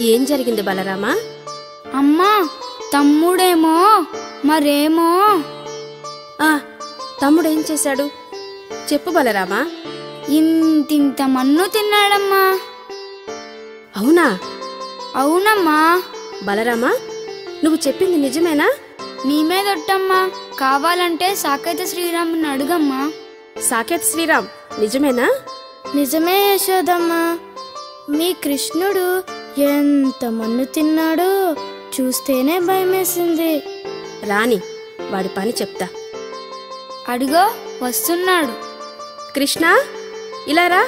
ఏం జరిగింది బలరామా అమ్మా తమ్ముడేమో మరేమో ఆ తమ్ముడేం చేశాడు చెప్పు బలరామా ఇంతింత మన్ను తిన్నాడమ్మా అవునా అవునమ్మా బలరామా నువ్వు చెప్పింది నిజమేనా నీ మీదొట్టమ్మా కావాలంటే సాకేత శ్రీరాముని అడుగమ్మా సాకేత్ శ్రీరామ్ నిజమేనా నిజమే యశోదమ్మా మీ కృష్ణుడు ఎంత మన్ను తిన్నాడో చూస్తేనే భయమేసింది రాని వాడి పని చెప్తా అడుగో వస్తున్నాడు కృష్ణ ఇలా రా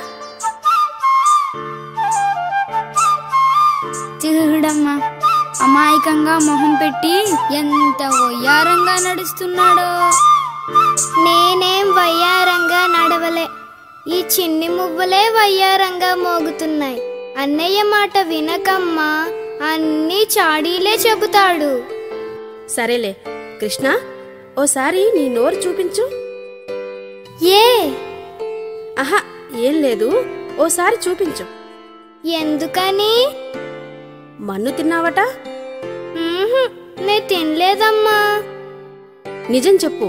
చూడమ్మా అమాయకంగా మొహం పెట్టి ఎంత వయ్యారంగా నడుస్తున్నాడో నేనేం వయ్యారంగా నడవలే ఈ చిన్ని మువ్వలే వయ్యారంగా మోగుతున్నాయి అన్నయ్య మాట వినకమ్మా అన్నీ చాడీలే చెబుతాడు సరేలే కృష్ణ ఓసారి నీ నోరు చూపించు ఏ ఆహా ఏం లేదు ఓసారి చూపించు ఎందుకని మన్ను తిన్నావట మ్మ్హ్, నే తినలేదమ్మా నిజం చెప్పు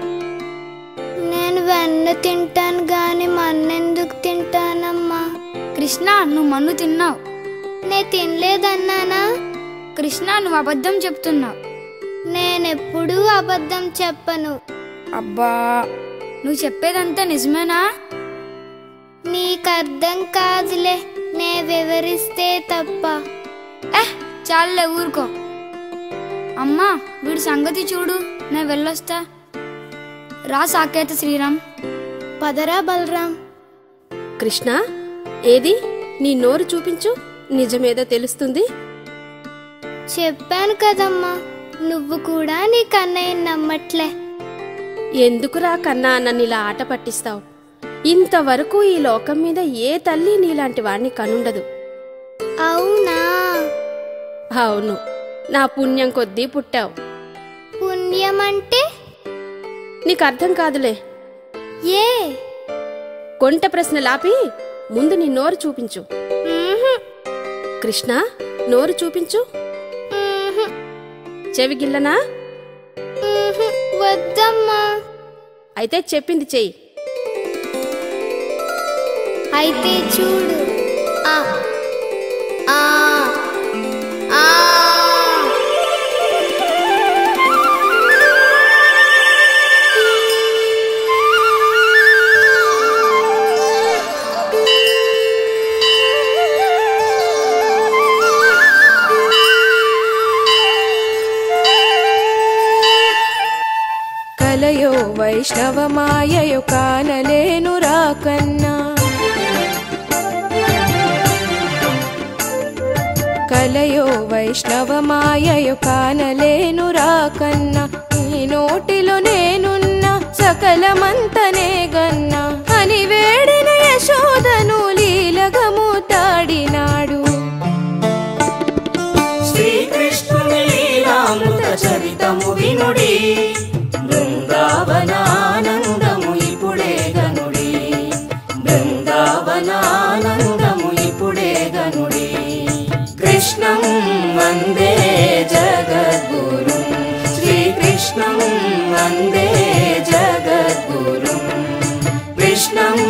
నేను వెన్న తింటాను గాని మన్నెందుకు తింటానమ్మా కృష్ణ నువ్వు మన్ను తిన్నావు నే తినలేదన్నానా కృష్ణ నువ్వు అబద్ధం చెప్తున్నావు నేనెప్పుడూ అబద్ధం చెప్పను అబ్బా నువ్వు చెప్పేదంతా నిజమేనా నీకర్థం కాదులే నే వివరిస్తే తప్ప ఏహ్ చాలులే ఊరుకో అమ్మా వీడి సంగతి చూడు నేను వెళ్ళొస్తా రా సాకేత శ్రీరామ్ పదరా బలరాం కృష్ణ ఏది నీ నోరు చూపించు నిజమేదో తెలుస్తుంది చెప్పాను కదమ్మా నువ్వు కూడా నీ కన్నయ్య నమ్మట్లే ఎందుకురా కన్నా నన్ను ఇలా ఆట పట్టిస్తావు ఇంతవరకు ఈ లోకం మీద ఏ తల్లి నీలాంటి వాడిని కనుండదు అవునా అవును నా పుణ్యం కొద్దీ పుట్టావు పుణ్యం అంటే నీకు అర్థం కాదులే ఏ కొంట ప్రశ్న లాపి ముందు నీ నోరు చూపించు మ్మ్హ్, కృష్ణ నోరు చూపించు మ్మ్హ్, చెవి గిల్లనా మ్మ్హ్, వద్దమ్మా అయితే చెప్పింది చెయ్యి అయితే చూడు ఆ ఆ ఆ కలయో వైష్ణవమాయయో కానలేను రాకన్నా కలయో వైష్ణవమాయయో కానలేను రాకన్నా ఈ నోటిలో నేనున్నా సకలమంతనే గన్నా అని వేడిన యశోదను లీలగము తాడినాడు శ్రీకృష్ణుని లీలామృత చరితము వినుడి బృందావనానందము ఇప్పుడే గనుడి బృందావనానందము ఇప్పుడే గనుడి కృష్ణం వందే జగద్గురు శ్రీకృష్ణం వందే జగద్గురు కృష్ణం